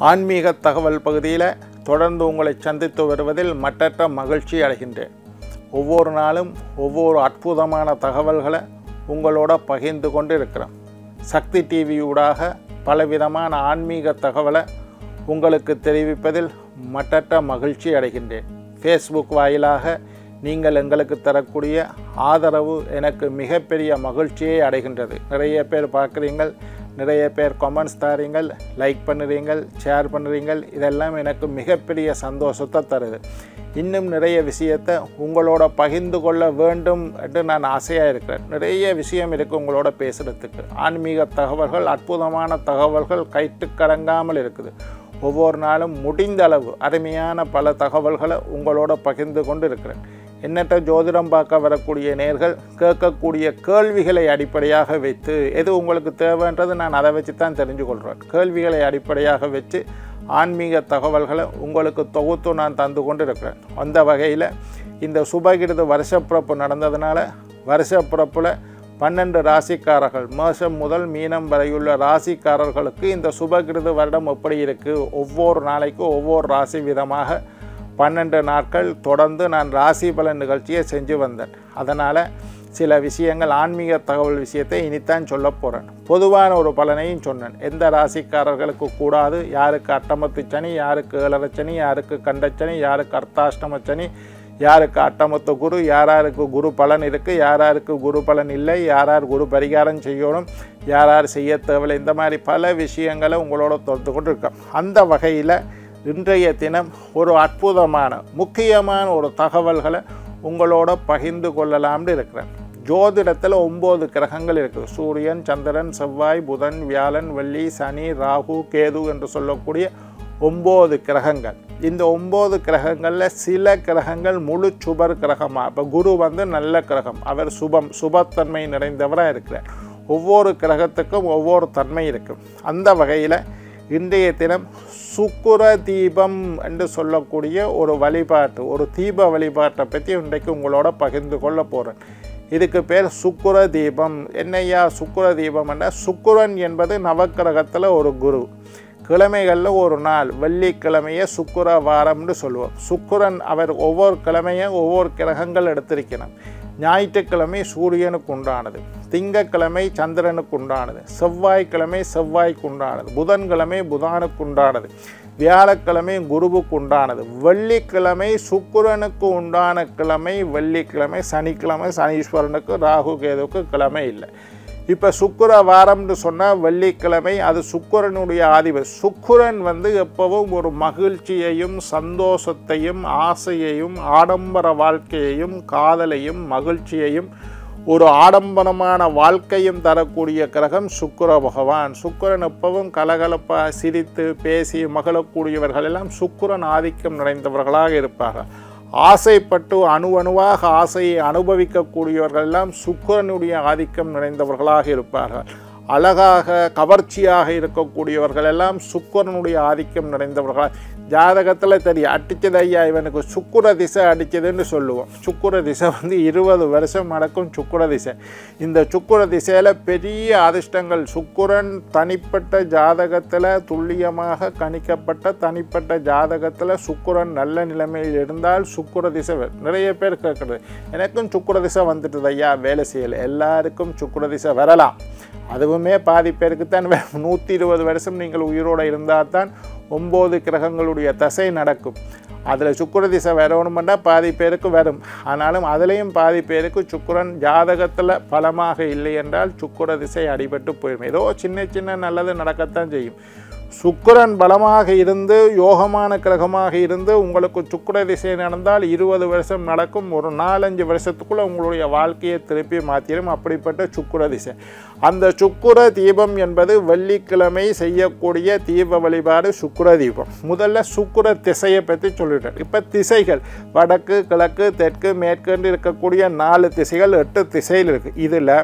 ஆன்மீக தகவல் பகுதியில் தொடர்ந்து உங்களை சந்தித்து வருவதில் மட்டற்ற மகிழ்ச்சி அடைகின்றேன் ஒவ்வொரு நாளும் ஒவ்வொரு அற்புதமான தகவல்களை உங்களோட பகிர்ந்து கொண்டு இருக்கிறேன் சக்தி டிவியூடாக பலவிதமான ஆன்மீக தகவலை உங்களுக்கு தெரிவிப்பதில் மட்டற்ற மகிழ்ச்சி அடைகின்றேன் ஃபேஸ்புக் வாயிலாக நீங்கள் எங்களுக்கு தரக்கூடிய ஆதரவு எனக்கு மிகப்பெரிய மகிழ்ச்சியை அடைகின்றது நிறைய பேர் பார்க்குறீங்கள் நிறைய பேர் கமெண்ட்ஸ் தாரீங்கள் லைக் பண்ணுறீங்கள் ஷேர் பண்ணுறீங்கள் இதெல்லாம் எனக்கு மிகப்பெரிய சந்தோஷத்தை தருது இன்னும் நிறைய விஷயத்தை உங்களோட பகிர்ந்து கொள்ள வேண்டும் என்று நான் ஆசையாக இருக்கிறேன் நிறைய விஷயம் இருக்குது உங்களோட பேசுகிறதுக்கு ஆன்மீக தகவல்கள் அற்புதமான தகவல்கள் கைட்டுக்கடங்காமல் இருக்குது ஒவ்வொரு நாளும் முடிந்த அளவு அருமையான பல தகவல்களை உங்களோட பகிர்ந்து கொண்டு இருக்கிறேன் எண்ணற்ற ஜோதிடம் பார்க்க வரக்கூடிய நேர்கள் கேட்கக்கூடிய கேள்விகளை அடிப்படையாக வைத்து எது உங்களுக்கு தேவைன்றது நான் அதை வச்சு தான் தெரிஞ்சு கொள்கிறேன் கேள்விகளை அடிப்படையாக வச்சு ஆன்மீக தகவல்களை உங்களுக்கு தொகுத்து நான் தந்து கொண்டு இருக்கிறேன் அந்த வகையில் இந்த சுபகிருத வருஷப்பிறப்பு நடந்ததுனால வருஷப்பிறப்பில் பன்னெண்டு ராசிக்காரர்கள் மேஷம் முதல் மீனம் வரையுள்ள ராசிக்காரர்களுக்கு இந்த சுபகிருத வருடம் எப்படி இருக்குது ஒவ்வொரு நாளைக்கும் ஒவ்வொரு ராசி விதமாக பன்னெண்டு நாட்கள் தொடர்ந்து நான் ராசி பலன் நிகழ்ச்சியை செஞ்சு வந்தேன் அதனால் சில விஷயங்கள் ஆன்மீக தகவல் விஷயத்தை இனித்தான் சொல்ல போகிறேன் பொதுவான ஒரு பலனையும் சொன்னேன் எந்த ராசிக்காரர்களுக்கு கூடாது யாருக்கு அட்டமத்து சனி யாருக்கு ஏழரச்சனி யாருக்கு கண்டச்சனி யாருக்கு அர்த்தாஷ்டம சனி யாருக்கு அட்டமத்து குரு யாராருக்கு குரு பலன் இருக்குது யாராருக்கு குரு பலன் இல்லை யாரார் குரு பரிகாரம் செய்யணும் யாரார் செய்ய தேவையில்லை இந்த மாதிரி பல விஷயங்களை உங்களோட தொடர்ந்து கொண்டு இருக்கேன் அந்த வகையில் இன்றைய தினம் ஒரு அற்புதமான முக்கியமான ஒரு தகவல்களை உங்களோட பகிர்ந்து கொள்ளலாம்னு இருக்கிறேன் ஜோதிடத்தில் ஒம்பது கிரகங்கள் இருக்குது சூரியன் சந்திரன் செவ்வாய் புதன் வியாழன் வெள்ளி சனி ராகு கேது என்று சொல்லக்கூடிய ஒம்பது கிரகங்கள் இந்த ஒம்பது கிரகங்களில் சில கிரகங்கள் முழு சுபர் கிரகமாக இப்போ குரு வந்து நல்ல கிரகம் அவர் சுபம் சுபத்தன்மை நிறைந்தவராக இருக்கிறார் ஒவ்வொரு கிரகத்துக்கும் ஒவ்வொரு தன்மை இருக்கும் அந்த வகையில் இன்றைய தினம் சுக்குர தீபம் என்று சொல்லக்கூடிய ஒரு வழிபாட்டு ஒரு தீப வழிபாட்டை பற்றி இன்றைக்கு உங்களோட பகிர்ந்து கொள்ள போகிறேன் இதுக்கு பேர் சுக்குர தீபம் என்னையா சுக்குர தீபம் என்ன சுக்குரன் என்பது நவக்கிரகத்தில் ஒரு குரு கிழமைகளில் ஒரு நாள் வெள்ளிக்கிழமையை சுக்குர வாரம்னு சொல்லுவோம் சுக்குரன் அவர் ஒவ்வொரு கிழமையும் ஒவ்வொரு கிரகங்கள் எடுத்திருக்கணும் ஞாயிற்றுக்கிழமை சூரியனுக்கு உண்டானது திங்கக்கிழமை சந்திரனுக்கு உண்டானது செவ்வாய்க்கிழமை செவ்வாய்க்கு உண்டானது புதன்கிழமை புதானுக்கு உண்டானது வியாழக்கிழமை குருவுக்கு உண்டானது வெள்ளிக்கிழமை சுக்கிரனுக்கு உண்டான கிழமை வெள்ளிக்கிழமை சனிக்கிழமை சனீஸ்வரனுக்கு ராகு கேதுவுக்கு கிழமை இல்லை இப்போ சுக்குர வாரம்னு சொன்னால் வெள்ளிக்கிழமை அது சுக்குரனுடைய ஆதிபதி சுக்குரன் வந்து எப்பவும் ஒரு மகிழ்ச்சியையும் சந்தோஷத்தையும் ஆசையையும் ஆடம்பர வாழ்க்கையையும் காதலையும் மகிழ்ச்சியையும் ஒரு ஆடம்பரமான வாழ்க்கையும் தரக்கூடிய கிரகம் சுக்கிர பகவான் சுக்கிரன் எப்பவும் கலகலப்பாக சிரித்து பேசி மகிழக்கூடியவர்கள் எல்லாம் சுக்கிரன் ஆதிக்கம் நிறைந்தவர்களாக இருப்பார்கள் ஆசைப்பட்டு அணு அணுவாக ஆசையை அனுபவிக்கக்கூடியவர்கள் எல்லாம் சுக்கிரனுடைய ஆதிக்கம் நிறைந்தவர்களாக இருப்பார்கள் அழகாக கவர்ச்சியாக இருக்கக்கூடியவர்கள் எல்லாம் சுக்கரனுடைய ஆதிக்கம் நிறைந்தவர்கள் ஜாதகத்தில் தெரியும் அடித்தது ஐயா இவனுக்கு சுக்குர திசை அடித்ததுன்னு சொல்லுவோம் சுக்குர திசை வந்து இருபது வருஷம் நடக்கும் சுக்குர திசை இந்த சுக்குர திசையில் பெரிய அதிர்ஷ்டங்கள் சுக்குரன் தனிப்பட்ட ஜாதகத்தில் துல்லியமாக கணிக்கப்பட்ட தனிப்பட்ட ஜாதகத்தில் சுக்குரன் நல்ல நிலைமையில் இருந்தால் சுக்குர திசை வரும். நிறைய பேர் கேட்குறது எனக்கும் சுக்குர திசை வந்துட்டுது ஐயா வேலை செய்யலை எல்லாருக்கும் சுக்குர திசை வரலாம் அதுவுமே பாதி பேருக்கு தான் நூற்றி இருபது வருஷம் நீங்கள் உயிரோடு இருந்தால் தான் ஒம்பது கிரகங்களுடைய தசை நடக்கும் அதில் சுக்குர திசை வரணுமெண்டா பாதி பேருக்கு வரும் ஆனாலும் அதுலேயும் பாதி பேருக்கு சுக்குரன் ஜாதகத்தில் பலமாக இல்லை என்றால் சுக்குர திசை அடிபட்டு போயிடும் ஏதோ சின்ன சின்ன நல்லது நடக்கத்தான் செய்யும் சுக்கிரன் பலமாக இருந்து யோகமான கிரகமாக இருந்து உங்களுக்கு சுக்கிர திசை நடந்தால் இருபது வருஷம் நடக்கும் ஒரு நாலஞ்சு வருஷத்துக்குள்ளே உங்களுடைய வாழ்க்கையை திருப்பி மாற்றிடும் அப்படிப்பட்ட சுக்கிர திசை அந்த சுக்கிர தீபம் என்பது வெள்ளிக்கிழமை செய்யக்கூடிய தீப வழிபாடு சுக்கிர தீபம் முதல்ல சுக்கிர திசையை பற்றி சொல்லிட்டார் இப்போ திசைகள் வடக்கு கிழக்கு தெற்கு மேற்குன்னு இருக்கக்கூடிய நாலு திசைகள் எட்டு திசையில் இருக்குது இதில்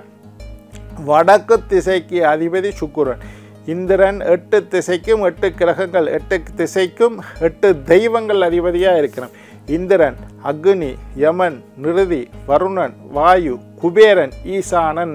வடக்கு திசைக்கு அதிபதி சுக்கிரன் இந்திரன் எட்டு திசைக்கும் எட்டு கிரகங்கள் எட்டு திசைக்கும் எட்டு தெய்வங்கள் அதிபதியாக இருக்கிறான் இந்திரன் அக்னி யமன் நிருதி வருணன் வாயு குபேரன் ஈசானன்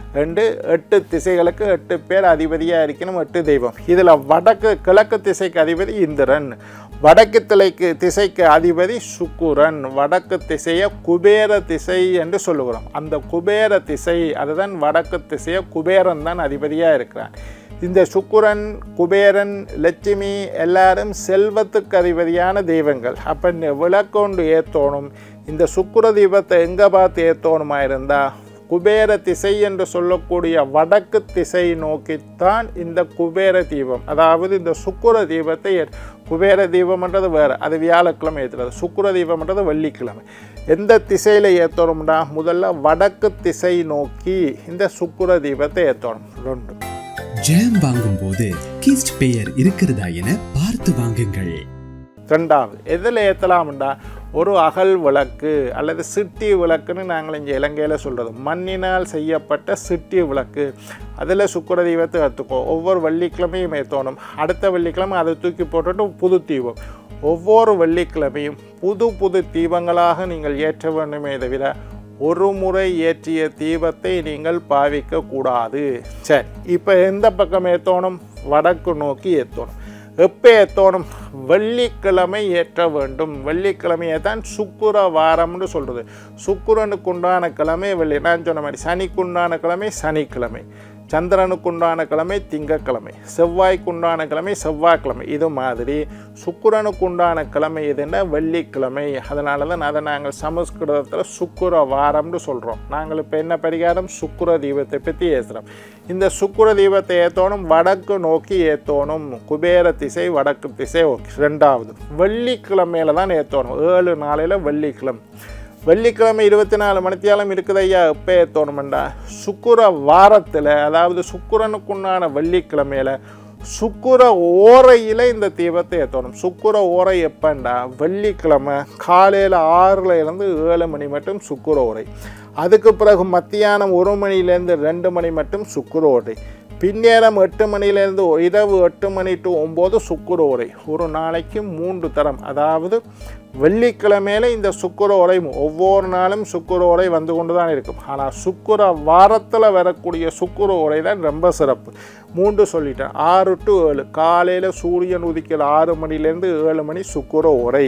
ரெண்டு எட்டு திசைகளுக்கு எட்டு பேர் அதிபதியாக இருக்கணும் எட்டு தெய்வம் இதில் வடக்கு கிழக்கு திசைக்கு அதிபதி இந்திரன் வடக்கு திளைக்கு திசைக்கு அதிபதி சுக்குரன் வடக்கு திசையை குபேர திசை என்று சொல்லுகிறோம் அந்த குபேர திசை அதுதான் வடக்கு திசையை குபேரன் தான் அதிபதியாக இருக்கிறான் இந்த சுக்குரன் குபேரன் லட்சுமி எல்லாரும் செல்வத்துக்கு அதிபதியான தெய்வங்கள் அப்போ இந்த விளக்கொண்டு ஏற்றோணும் இந்த சுக்குர தீபத்தை எங்கே பார்த்து ஏற்றோணுமா இருந்தால் குபேர திசை என்று சொல்லக்கூடிய வடக்கு திசை நோக்கித்தான் இந்த குபேர தீபம் அதாவது இந்த சுக்குர தீபத்தை ஏற்- குபேர தீபம்ன்றது வேறு அது வியாழக்கிழமை ஏற்றுறது சுக்குர தீபம்ன்றது வெள்ளிக்கிழமை எந்த திசையில் ஏற்றணும்னா முதல்ல வடக்கு திசை நோக்கி இந்த சுக்குர தீபத்தை ஏற்றணும் ரெண்டு ஜாம் வாங்கும்போது கிஸ்ட் பெயர் இருக்கிறதா என பார்த்து வாங்குங்கள் ரெண்டாவது எதில் ஏற்றலாம்டா ஒரு அகல் விளக்கு அல்லது சிட்டி விளக்குன்னு நாங்கள் இங்கே இலங்கையில் சொல்கிறது மண்ணினால் செய்யப்பட்ட சிட்டி விளக்கு அதில் சுக்கிர தீபத்தை ஏற்றுக்கோ ஒவ்வொரு வெள்ளிக்கிழமையும் ஏற்றணும் அடுத்த வெள்ளிக்கிழமை அதை தூக்கி போட்டுட்டு புது தீபம் ஒவ்வொரு வெள்ளிக்கிழமையும் புது புது தீபங்களாக நீங்கள் ஏற்ற வேண்டுமே தவிர ஒரு முறை ஏற்றிய தீபத்தை நீங்கள் பாவிக்க கூடாது சரி இப்போ எந்த பக்கம் ஏற்றணும் வடக்கு நோக்கி ஏற்றணும் எப்போ ஏற்றணும் வெள்ளிக்கிழமை ஏற்ற வேண்டும் வெள்ளிக்கிழமையை தான் சுக்குர வாரம்னு சொல்கிறது சுக்குரனுக்கு உண்டான கிழமை வெள்ளி நான் சொன்ன மாதிரி சனிக்கு உண்டான கிழமை சனிக்கிழமை சந்திரனுக்கு உண்டான கிழமை திங்கக்கிழமை செவ்வாய்க்கு உண்டான கிழமை செவ்வாய்க்கிழமை இது மாதிரி சுக்கிரனுக்கு உண்டான கிழமை எதுன்னா வெள்ளிக்கிழமை அதனால தான் அதை நாங்கள் சமஸ்கிருதத்தில் சுக்குர வாரம்னு சொல்கிறோம் நாங்கள் இப்போ என்ன பரிகாரம் சுக்குர தீபத்தை பற்றி ஏற்றுறோம் இந்த சுக்குர தீபத்தை ஏற்றணும் வடக்கு நோக்கி ஏற்றணும் குபேர திசை வடக்கு திசை ஓகே ரெண்டாவது வெள்ளிக்கிழமையில தான் ஏற்றணும் ஏழு நாளையில் வெள்ளிக்கிழமை வெள்ளிக்கிழமை இருபத்தி நாலு மணித்தியாலம் இருக்குது ஐயா எப்போ ஏற்றணுமெண்டா சுக்குர வாரத்தில் அதாவது சுக்குரனுக்குண்டான வெள்ளிக்கிழமையில சுக்குர ஓரையில் இந்த தீபத்தை ஏற்றணும் சுக்குர ஓரை எப்பண்டா வெள்ளிக்கிழமை காலையில் ஆறுல இருந்து ஏழு மணி மட்டும் சுக்குர ஓரை அதுக்கு பிறகு மத்தியானம் ஒரு மணிலேருந்து ரெண்டு மணி மட்டும் சுக்குர ஓரை பின்னேரம் எட்டு மணிலேருந்து இரவு எட்டு மணி டு ஒம்பது சுக்குர உரை ஒரு நாளைக்கு மூன்று தரம் அதாவது வெள்ளிக்கிழமையில இந்த சுக்குர உரை ஒவ்வொரு நாளும் சுக்குர உரை வந்து கொண்டு தான் இருக்கும் ஆனால் சுக்குர வாரத்தில் வரக்கூடிய சுக்குர உரை தான் ரொம்ப சிறப்பு மூன்று சொல்லிட்டேன் ஆறு டு ஏழு காலையில் சூரியன் உதிக்கிற ஆறு மணிலேருந்து ஏழு மணி சுக்குர உரை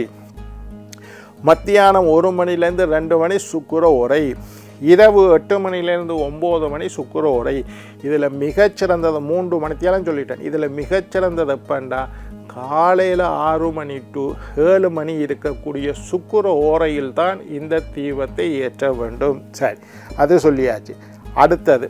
மத்தியானம் ஒரு மணிலேருந்து ரெண்டு மணி சுக்குர உரை இரவு எட்டு மணிலேருந்து ஒம்பது மணி சுக்குர உரை இதில் மிகச்சிறந்தது மூன்று மணித்தியாலும் சொல்லிட்டேன் இதில் மிகச்சிறந்தது எப்பண்டா காலையில் ஆறு மணி டு ஏழு மணி இருக்கக்கூடிய சுக்குர ஓரையில் தான் இந்த தீபத்தை ஏற்ற வேண்டும் சரி அது சொல்லியாச்சு அடுத்தது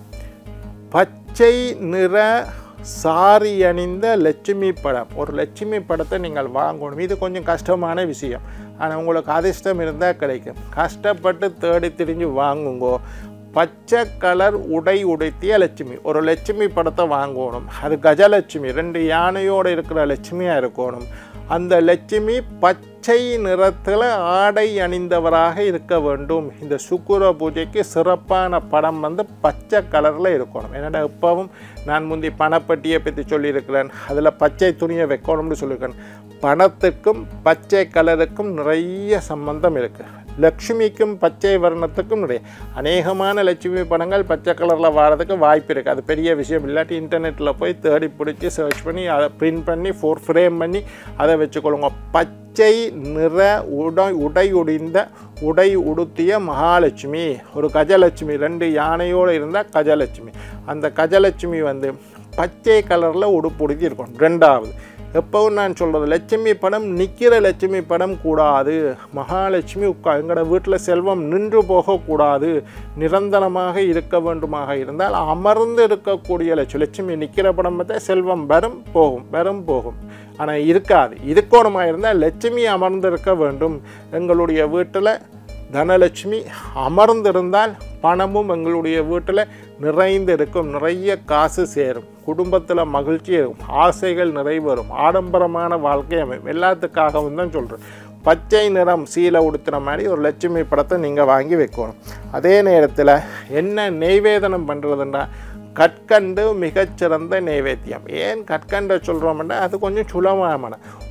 பச்சை நிற சாரி அணிந்த லட்சுமி படம் ஒரு லட்சுமி படத்தை நீங்கள் வாங்கணும் இது கொஞ்சம் கஷ்டமான விஷயம் ஆனால் உங்களுக்கு அதிர்ஷ்டம் இருந்தால் கிடைக்கும் கஷ்டப்பட்டு தேடி திரிஞ்சு வாங்குங்கோ பச்சை கலர் உடை உடுத்திய லட்சுமி ஒரு லட்சுமி படத்தை வாங்கணும் அது கஜலட்சுமி ரெண்டு யானையோடு இருக்கிற லட்சுமியாக இருக்கணும் அந்த லட்சுமி பச்சை நிறத்தில் ஆடை அணிந்தவராக இருக்க வேண்டும் இந்த சுக்குர பூஜைக்கு சிறப்பான படம் வந்து பச்சை கலரில் இருக்கணும் என்னடா இப்போவும் நான் முந்தி பணப்பட்டியை பற்றி சொல்லியிருக்கிறேன் அதில் பச்சை துணியை வைக்கணும்னு சொல்லியிருக்கேன் பணத்துக்கும் பச்சை கலருக்கும் நிறைய சம்பந்தம் இருக்குது லக்ஷ்மிக்கும் பச்சை வர்ணத்துக்கும் நிறைய அநேகமான லட்சுமி படங்கள் பச்சை கலரில் வாரதுக்கு வாய்ப்பு இருக்குது அது பெரிய விஷயம் இல்லாட்டி இன்டர்நெட்டில் போய் தேடி பிடிச்சி சர்ச் பண்ணி அதை பிரிண்ட் பண்ணி ஃபோர் ஃப்ரேம் பண்ணி அதை வச்சுக்கொள்ளுங்க பச்சை நிற உடை உடை உடிந்த உடை உடுத்திய மகாலட்சுமி ஒரு கஜலட்சுமி ரெண்டு யானையோடு இருந்த கஜலட்சுமி அந்த கஜலட்சுமி வந்து பச்சை கலரில் உடுப்புடுத்தி இருக்கும் ரெண்டாவது எப்பவும் நான் சொல்கிறது லட்சுமி படம் நிற்கிற லட்சுமி படம் கூடாது மகாலட்சுமி உட்கா எங்களோட வீட்டில் செல்வம் நின்று போகக்கூடாது நிரந்தரமாக இருக்க வேண்டுமாக இருந்தால் அமர்ந்து இருக்கக்கூடிய லட்சுமி லட்சுமி நிற்கிற படம் பார்த்தா செல்வம் வரும் போகும் வரும் போகும் ஆனால் இருக்காது இருக்கோணமாக இருந்தால் லட்சுமி அமர்ந்திருக்க வேண்டும் எங்களுடைய வீட்டில் தனலட்சுமி அமர்ந்திருந்தால் பணமும் எங்களுடைய வீட்டில் நிறைந்து இருக்கும் நிறைய காசு சேரும் குடும்பத்தில் மகிழ்ச்சி இருக்கும் ஆசைகள் நிறைவேறும் ஆடம்பரமான வாழ்க்கை அமையும் எல்லாத்துக்காகவும் தான் சொல்கிறேன் பச்சை நிறம் சீலை உடுத்துன மாதிரி ஒரு லட்சுமி படத்தை நீங்கள் வாங்கி வைக்கணும் அதே நேரத்தில் என்ன நெய்வேதனம் பண்ணுறதுன்னா கற்கண்டு மிகச்சிறந்த நைவேத்தியம் ஏன் கற்கண்டை சொல்கிறோம்னா அது கொஞ்சம் சுலபமான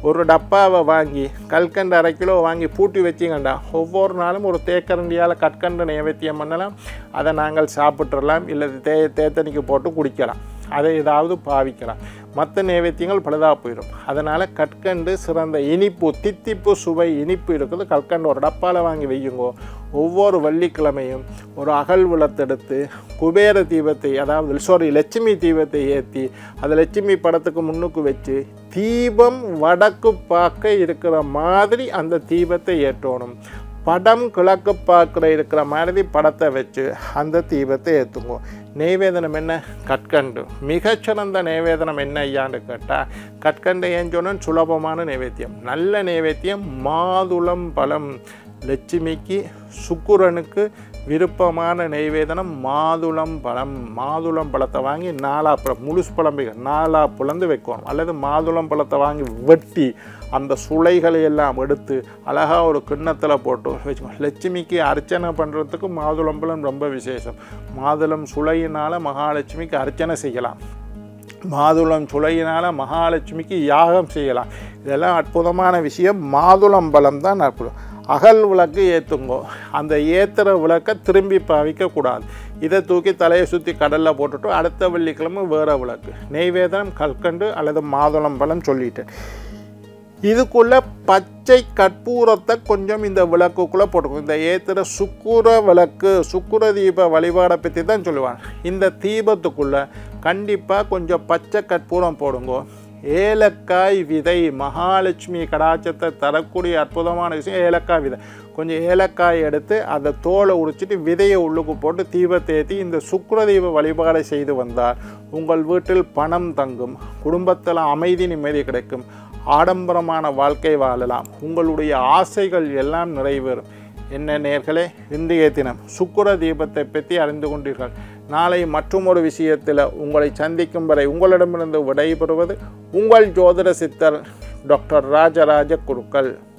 ஒரு டப்பாவை வாங்கி கல்கண்டு அரை கிலோ வாங்கி பூட்டி வச்சிங்கண்டா ஒவ்வொரு நாளும் ஒரு தேக்கரண்டியால் கற்கண்டு நைவேத்தியம் பண்ணலாம் அதை நாங்கள் சாப்பிட்றலாம் இல்லை தே தேத்தனிக்கு போட்டு குடிக்கலாம் அதை ஏதாவது பாவிக்கலாம் மற்ற நைவேத்தியங்கள் பழுதாக போயிடும் அதனால் கற்கண்டு சிறந்த இனிப்பு தித்திப்பு சுவை இனிப்பு இருக்குது கற்கண்டு ஒரு டப்பாவில் வாங்கி வையுங்கோ ஒவ்வொரு வெள்ளிக்கிழமையும் ஒரு அகல் விளத்தெடுத்து குபேர தீபத்தை அதாவது சாரி லட்சுமி தீபத்தை ஏற்றி அது லட்சுமி படத்துக்கு முன்னுக்கு வச்சு தீபம் வடக்கு பார்க்க இருக்கிற மாதிரி அந்த தீபத்தை ஏற்றணும் படம் கிழக்கு பார்க்குற இருக்கிற மாதிரி படத்தை வச்சு அந்த தீபத்தை ஏற்றுங்க நெய்வேதனம் என்ன கற்கண்டு மிகச்சிறந்த நைவேதனம் என்ன ஐயான்னு கேட்டால் கற்கண்டு ஏன் சொன்னால் சுலபமான நைவேத்தியம் நல்ல நைவேத்தியம் மாதுளம் பழம் லட்சுமிக்கு சுக்குரனுக்கு விருப்பமான நெய்வேதனம் மாதுளம் பழம் மாதுளம் பழத்தை வாங்கி நாலா பழம் முழுசு பழம் வைக்க- நாலா பிளந்து வைக்கணும் அல்லது மாதுளம் பழத்தை வாங்கி வெட்டி அந்த சுளைகளை எல்லாம் எடுத்து அழகாக ஒரு கிண்ணத்தில் போட்டு வச்சுக்கணும் லட்சுமிக்கு அர்ச்சனை பண்ணுறதுக்கு மாதுளம் பழம் ரொம்ப விசேஷம் மாதுளம் சுளையினால் மகாலட்சுமிக்கு அர்ச்சனை செய்யலாம் மாதுளம் சுளையினால் மகாலட்சுமிக்கு யாகம் செய்யலாம் இதெல்லாம் அற்புதமான விஷயம் மாதுளம் பழம் தான் அற்புதம் அகல் விளக்கு ஏற்றுங்கோ அந்த ஏற்றுற விளக்கை திரும்பி பாவிக்கக்கூடாது இதை தூக்கி தலையை சுற்றி கடலில் போட்டுட்டு அடுத்த வெள்ளிக்கிழமை வேறு விளக்கு நெய்வேதனம் கற்கண்டு அல்லது மாதுளம் பழம் சொல்லிட்டேன் இதுக்குள்ள பச்சை கற்பூரத்தை கொஞ்சம் இந்த விளக்குக்குள்ளே போட்டுக்கும் இந்த ஏற்றுற சுக்குர விளக்கு சுக்குர தீப வழிபாடை பற்றி தான் சொல்லுவாங்க இந்த தீபத்துக்குள்ள கண்டிப்பாக கொஞ்சம் பச்சை கற்பூரம் போடுங்க ஏலக்காய் விதை மகாலட்சுமி கடாச்சத்தை தரக்கூடிய அற்புதமான விஷயம் ஏலக்காய் விதை கொஞ்சம் ஏலக்காய் எடுத்து அதை தோலை உரிச்சிட்டு விதையை உள்ளுக்கு போட்டு தீபத்தை ஏற்றி இந்த சுக்கிர தீப வழிபாடை செய்து வந்தால் உங்கள் வீட்டில் பணம் தங்கும் குடும்பத்தில் அமைதி நிம்மதி கிடைக்கும் ஆடம்பரமான வாழ்க்கை வாழலாம் உங்களுடைய ஆசைகள் எல்லாம் நிறைவேறும் என்ன நேர்களே இன்றைய தினம் சுக்கிர தீபத்தை பற்றி அறிந்து கொண்டீர்கள் நாளை மற்றொரு விஷயத்தில் உங்களை சந்திக்கும் வரை உங்களிடமிருந்து விடைபெறுவது உங்கள் ஜோதிட சித்தர் டாக்டர் ராஜராஜ குருக்கள்